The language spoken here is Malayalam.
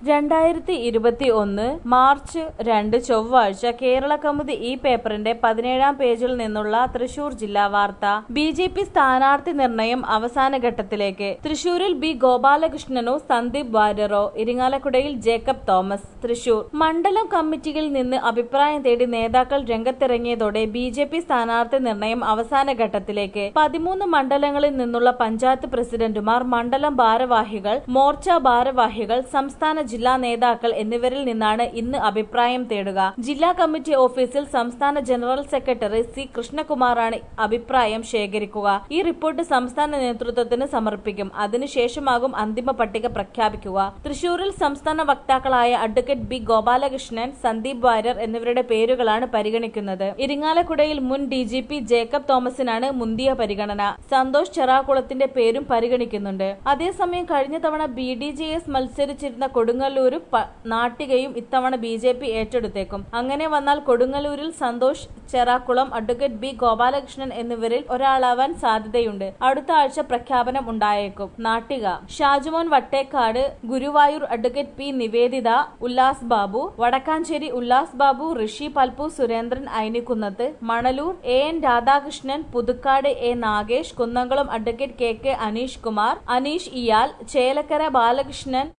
രണ്ടായിരത്തി ഇരുപത്തി ഒന്ന് മാർച്ച് രണ്ട് ചൊവ്വാഴ്ച കേരള കൗമുദി ഈ പേപ്പറിന്റെ പതിനേഴാം പേജിൽ നിന്നുള്ള തൃശൂർ ജില്ലാ വാർത്ത ബി ജെ പി സ്ഥാനാർത്ഥി നിർണയം അവസാന ഘട്ടത്തിലേക്ക് തൃശൂരിൽ ബി ഗോപാലകൃഷ്ണനോ സന്ദീപ് വാര്യറോ ഇരിങ്ങാലക്കുടയിൽ ജേക്കബ് തോമസ് തൃശൂർ മണ്ഡലം കമ്മിറ്റിയിൽ നിന്ന് അഭിപ്രായം തേടി നേതാക്കൾ രംഗത്തിറങ്ങിയതോടെ ബി ജെ പി സ്ഥാനാർത്ഥി നിർണയം അവസാന ഘട്ടത്തിലേക്ക് പതിമൂന്ന് മണ്ഡലങ്ങളിൽ നിന്നുള്ള പഞ്ചായത്ത് പ്രസിഡന്റുമാർ മണ്ഡലം ഭാരവാഹികൾ മോർച്ച ഭാരവാഹികൾ സംസ്ഥാന ജില്ലാ നേതാക്കൾ എന്നിവരിൽ നിന്നാണ് ഇന്ന് അഭിപ്രായം തേടുക ജില്ലാ കമ്മിറ്റി ഓഫീസിൽ സംസ്ഥാന ജനറൽ സെക്രട്ടറി സി കൃഷ്ണകുമാറാണ് അഭിപ്രായം ശേഖരിക്കുക ഈ റിപ്പോർട്ട് സംസ്ഥാന നേതൃത്വത്തിന് സമർപ്പിക്കും അതിനുശേഷമാകും അന്തിമ പട്ടിക പ്രഖ്യാപിക്കുക തൃശൂരിൽ സംസ്ഥാന വക്താക്കളായ അഡ്വക്കേറ്റ് ബി ഗോപാലകൃഷ്ണൻ സന്ദീപ് വാര്യർ എന്നിവരുടെ പേരുകളാണ് പരിഗണിക്കുന്നത് ഇരിങ്ങാലക്കുടയിൽ മുൻ ഡി ജി പി ജേക്കബ് തോമസിനാണ് മുന്തിയ പരിഗണന സന്തോഷ് ചെറാക്കുളത്തിന്റെ പേരും പരിഗണിക്കുന്നുണ്ട് അതേസമയം കഴിഞ്ഞ തവണ ബി ഡി ജെ എസ് മത്സരിച്ചിരുന്ന കൊടുങ്ങല്ലൂരും പ- നാട്ടികയും ഇത്തവണ ബി ജെ പി ഏറ്റെടുത്തേക്കും അങ്ങനെ വന്നാൽ കൊടുങ്ങല്ലൂരിൽ സന്തോഷ് ചെറാക്കുളം അഡ്വക്കേറ്റ് ബി ഗോപാലകൃഷ്ണൻ എന്നിവരിൽ ഒരാളാവാൻ സാധ്യതയുണ്ട് അടുത്ത ആഴ്ച പ്രഖ്യാപനം ഉണ്ടായേക്കും Nattika Shajumon Vattekkad Guruvayur advocate P Niveditha Ullas Babu Wadakkanchery Ullas Babu Rishi Palpu Surendran Ainikkunnath Manalur A N Radhakrishnan Puthukkad A Nagesh Kunnamkulam advocate K K Aneesh Kumar Aneesh ഇയാൽ ചേലക്കര ബാലകൃഷ്ണൻ